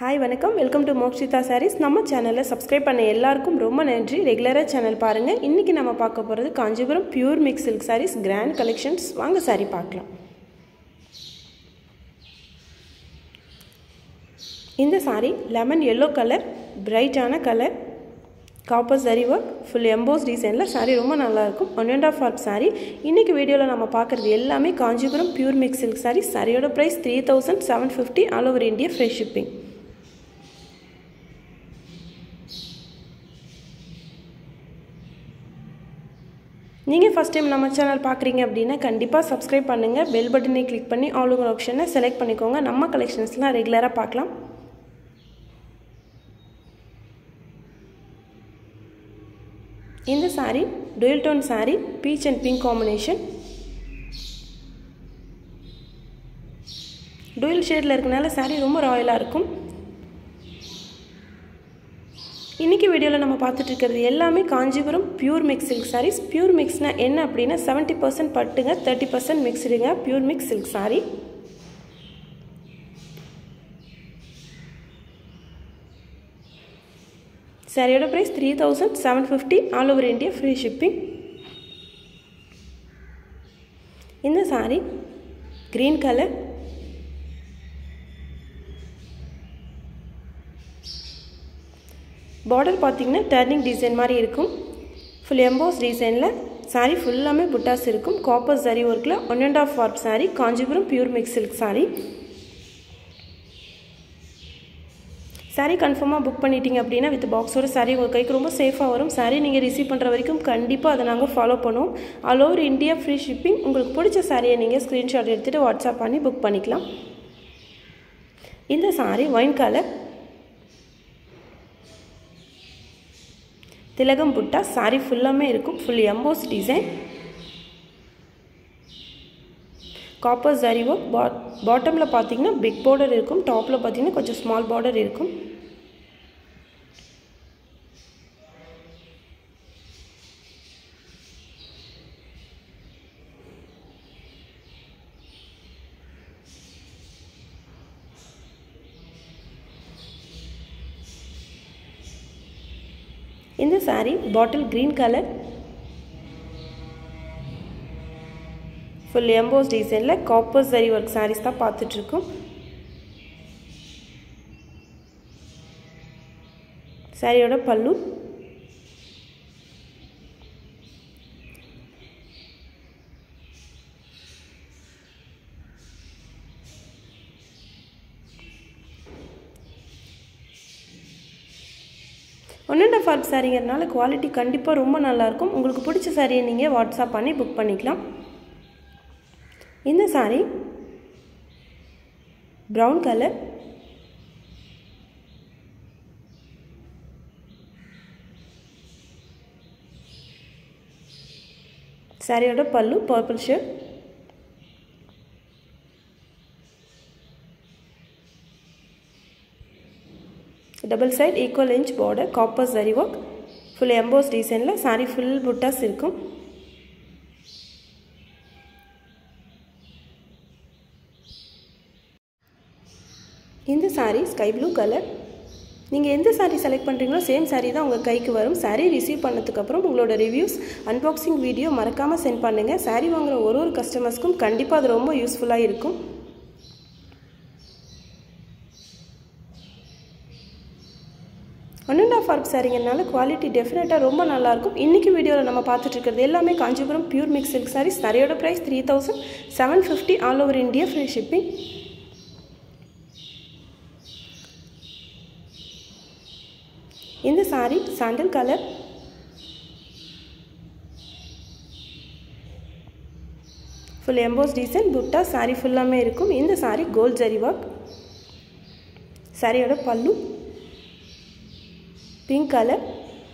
hi வணக்கம் welcome to Mokshitha saris நம்ம சேனலை சப்ஸ்கிரைப் பண்ண எல்லாருக்கும் ரொம்ப நன்றி ரெகுலராக சேனல் பாருங்கள் இன்றைக்கி நம்ம பார்க்க போகிறது Kanchipuram pure mix silk saris grand collections வாங்க சாரீ பார்க்கலாம் இந்த சாரீ லெமன் எல்லோ கலர் பிரைட்டான colour copper zari work full emboss டிசைனில் சாரீ ரொம்ப நல்லாயிருக்கும் one and half art sari இன்றைக்கி வீடியோவில் நம்ம பார்க்குறது எல்லாமே Kanchipuram pure mix silk sari சாரியோட price three thousand seven fifty all over India free shipping நீங்கள் ஃபஸ்ட் டைம் நம்ம சேனல் பார்க்குறீங்க அப்படின்னா கண்டிப்பாக சப்ஸ்கிரைப் பண்ணுங்கள் பெல் பட்டனை கிளிக் பண்ணி ஆல் ஓவர் ஆப்ஷனை செலக்ட் பண்ணிக்கோங்க நம்ம கலெக்ஷன்ஸ்லாம் ரெகுலராக பார்க்கலாம் இந்த sari dual tone sari peach and pink combination dual ஷேடில் இருக்கனால சாரீ ரொம்ப ராயலாக இருக்கும் இன்றைக்கி வீடியோவில் நம்ம பார்த்துட்டு இருக்கிறது எல்லாமே Kanchipuram pure mix silk saris pure மிக்ஸ்னால் என்ன அப்படின்னா செவன்ட்டி பர்சன்ட் பட்டுங்க தேர்ட்டி பர்சன்ட் மிக்ஸ்டுங்க பியூர் மிக்ஸ் சில்க் சாரீ சாரியோட price three thousand seven fifty all over India free shipping இந்த சாரீ க்ரீன் கலர் பார்டர் பார்த்திங்கன்னா டர்னிங் டிசைன் மாதிரி இருக்கும் ஃபுல் எம்போஸ் டிசைனில் சாரீ ஃபுல்லாமே புட்டாஸ் இருக்கும் காப்பர் சரி ஒர்க்கில் one and half warp sari Kanchipuram pure mix silk sari sari கன்ஃபார்மாக புக் பண்ணிட்டீங்க அப்படின்னா வித் பாக்ஸோட சாரீ உங்கள் கைக்கு ரொம்ப சேஃபாக வரும் சாரீ நீங்கள் ரிசீவ் பண்ணுற வரைக்கும் கண்டிப்பாக அதை நாங்கள் ஃபாலோ பண்ணுவோம் all over India free shipping உங்களுக்கு பிடிச்ச சாரியை நீங்கள் ஸ்க்ரீன்ஷாட் எடுத்துகிட்டு வாட்ஸ்அப் பண்ணி புக் பண்ணிக்கலாம் இந்த சாரீ ஒயின் கலர் திலகம் புட்டா சாரீ ஃபுல்லாமே இருக்கும் full emboss design copper zari work பா பாட்டமில் பார்த்தீங்கன்னா பிக் பார்டர் இருக்கும் டாப்பில் பார்த்தீங்கன்னா கொஞ்சம் ஸ்மால் பார்டர் இருக்கும் இந்த சாரீ பாட்டில் க்ரீன் கலர் ஃபுல் எம்போஸ் டிசைனில் காப்பர் சரி ஒர்க் சாரீஸ் தான் பார்த்துட்ருக்கோம் சாரியோட pallu one and half warp சாரீங்கிறதுனால குவாலிட்டி கண்டிப்பாக ரொம்ப நல்லாயிருக்கும் உங்களுக்கு பிடிச்ச சாரியை நீங்கள் வாட்ஸ்அப் பண்ணி புக் பண்ணிக்கலாம் இந்த சாரீ ப்ரௌன் கலர் சாரியோட pallu purple shirt double side equal inch border copper zari work full emboss டிசைனில் சாரீ ஃபுல் புட்டாஸ் இருக்கும் இந்த சாரீ ஸ்கை ப்ளூ கலர் நீங்கள் எந்த சாரீ செலக்ட் பண்ணுறீங்களோ சேம் சாரீ தான் உங்கள் கைக்கு வரும் சாரீ ரிசீவ் பண்ணதுக்கப்புறம் உங்களோட ரிவ்யூஸ் அன்பாக்சிங் வீடியோ மறக்காமல் சென்ட் பண்ணுங்கள் சாரீ வாங்குகிற ஒரு ஒரு கஸ்டமர்ஸ்க்கும் கண்டிப்பாக அது ரொம்ப யூஸ்ஃபுல்லாக இருக்கும் ஒன் அண்ட் ஆஃப் ஆர்ப் சாரீங்கிறனால குவாலிட்டி டெஃபினட்டாக ரொம்ப நல்லாயிருக்கும் இன்றைக்கி வீடியோவில் நம்ம பார்த்துட்டு இருக்கிறது எல்லாமே Kanchipuram pure mix silk saris சாரியோட price three thousand seven fifty all over India free shipping இந்த sari sandal colour full emboss design butta sari ஃபுல்லாமே இருக்கும் இந்த சாரீ கோல்ட் ஜரி ஒர்க் சாரியோட பல்லு பிங்க் கலர்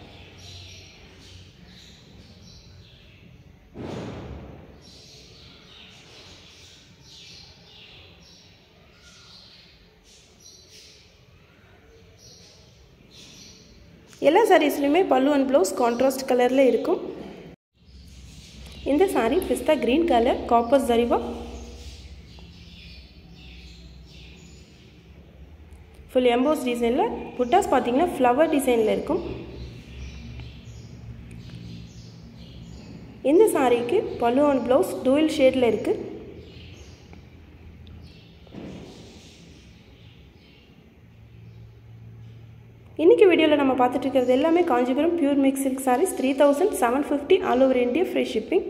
எல்லா சாரீஸ்லையுமே பல்லு அண்ட் ப்ளவுஸ் கான்ட்ராஸ்ட் கலரில் இருக்கும் இந்த sari pista green colour copper ஜரிவா ஃபுல் எம்போஸ் டிசைனில் புட்டாஸ் பார்த்தீங்கன்னா ஃப்ளவர் டிசைனில் இருக்கும் இந்த சாரீக்கு பல்லு அண்ட் ப்ளவுஸ் டூயல் ஷேடில் இருக்குது இன்றைக்கி வீடியோவில் நம்ம பார்த்துட்டு இருக்கிறது எல்லாமே Kanchipuram pure mix silk saris three thousand seven fifty all over India free shipping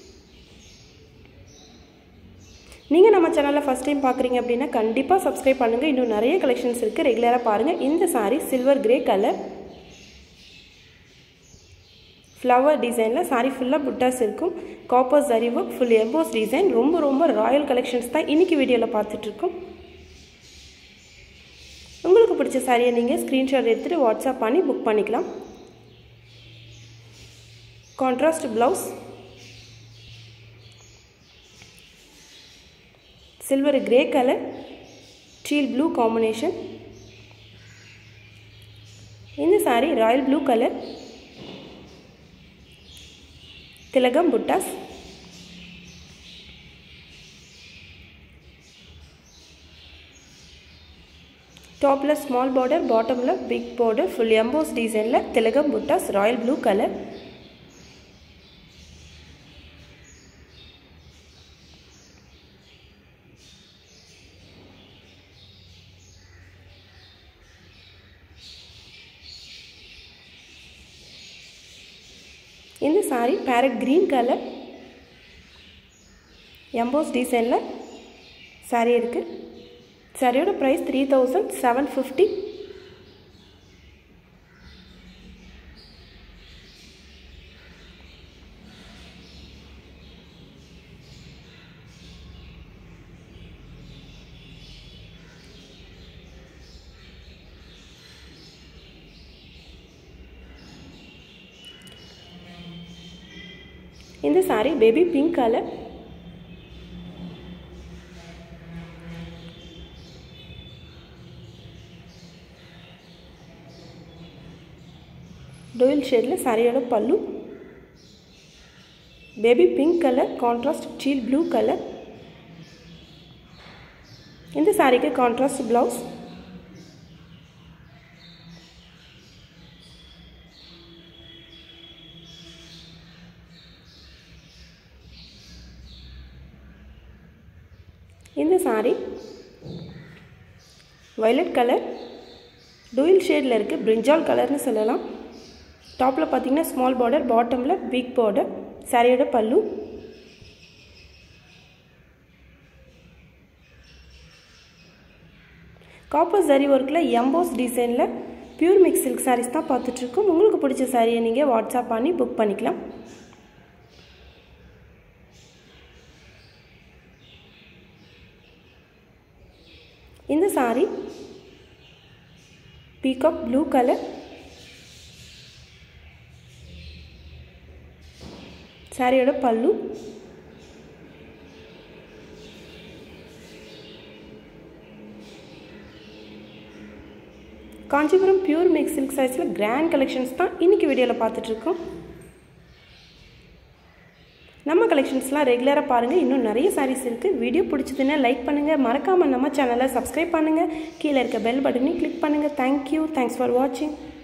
நீங்கள் நம்ம சேனலில் ஃபஸ்ட் டைம் பார்க்குறீங்க அப்படின்னா கண்டிப்பாக சப்ஸ்கிரைப் பண்ணுங்கள் இன்னும் நிறைய கலெக்ஷன்ஸ் இருக்குது ரெகுலராக பாருங்கள் இந்த sari silver grey colour flower டிசைனில் சாரீ ஃபுல்லாக புட்டாஸ் இருக்கும் copper zari work full emboss design ரொம்ப ரொம்ப ராயல் கலெக்ஷன்ஸ் தான் இன்றைக்கி வீடியோவில் பார்த்துட்ருக்கோம் உங்களுக்கு பிடிச்ச சாரியை நீங்கள் ஸ்க்ரீன்ஷாட் எடுத்துகிட்டு வாட்ஸ்அப் பண்ணி புக் பண்ணிக்கலாம் contrast blouse silver grey colour teal blue combination இந்த சாரீ ராயல் ப்ளூ கலர் திலகம் புட்டாஸ் டாப்பில் ஸ்மால் பார்டர் பாட்டமில் பிக் பார்டர் ஃபுல் எம்போஸ் டிசைனில் திலகம் புட்டாஸ் ராயல் ப்ளூ கலர் இந்த sari parrot green colour emboss டிசைனில் சாரீ இருக்குது சாரியோட price three thousand seven fifty இந்த சாரீ பேபி பிங்க் கலர் டோயில் ஷேடில் சாரியோட pallu baby pink colour contrast teal blue colour இந்த சாரிக்கு கான்ட்ராஸ்ட் ப்ளவுஸ் இந்த சாரி வயலட் கலர் டூயில் ஷேடில் இருக்குது பிரிஞ்சால் கலர்னு சொல்லலாம் டாப்பில் பார்த்தீங்கன்னா ஸ்மால் பார்டர் பாட்டமில் பிக் பார்டர் சாரியோட பல்லு காப்பர் சரி ஒர்க்கில் எம்போஸ் டிசைனில் பியூர் மிக்ஸ் சில்க் சாரீஸ் தான் பார்த்துட்ருக்கோம் உங்களுக்கு பிடிச்ச சாரியை நீங்கள் வாட்ஸ்அப் பண்ணி புக் பண்ணிக்கலாம் இந்த சாரி பீகாக் ப்ளூ கலர் சாரியோட pallu Kanchipuram pure mix silk சைஸில் கிராண்ட் கலெக்ஷன்ஸ் தான் இன்றைக்கி வீடியோவில் பார்த்துட்ருக்கோம் நம்ம கலெக்ஷன்ஸ்லாம் ரெகுலராக பாருங்கள் இன்னும் நிறைய சாரீஸ் இருக்குது வீடியோ பிடிச்சதுன்னா லைக் பண்ணுங்கள் மறக்காமல் நம்ம சேனலை சப்ஸ்கிரைப் பண்ணுங்கள் கீழே இருக்க பெல் பட்டனையும் கிளிக் பண்ணுங்கள் தேங்க்யூ தேங்க்ஸ் ஃபார் வாட்சிங்